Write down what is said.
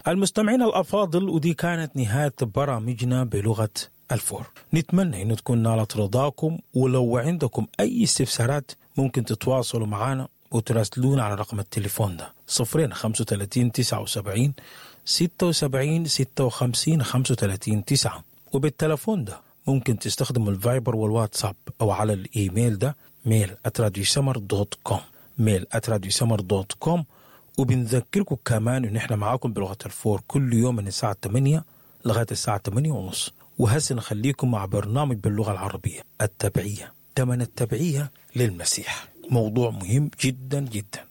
المستمعين الأفاضل ودي كانت نهاية برامجنا بلغة الفور نتمنى أن تكون نالت رضاكم ولو عندكم أي استفسارات ممكن تتواصلوا معنا وتراسلونا على رقم التليفون ده صفرين خمسة وتلاتين تسعة وسبعين ستة وسبعين ستة وخمسين خمسة وتلاتين تسعة وبالتلفون ده ممكن تستخدموا الفايبر والواتساب أو على الإيميل ده ميل @راديوسمر دوت كوم ميل @راديوسمر دوت كوم وبنذكركم كمان إن إحنا معاكم بلغة الفور كل يوم من الساعة 8 لغاية الساعة 8 ونص وهسه نخليكم مع برنامج باللغة العربية التبعية تمن التبعية للمسيح موضوع مهم جدا جدا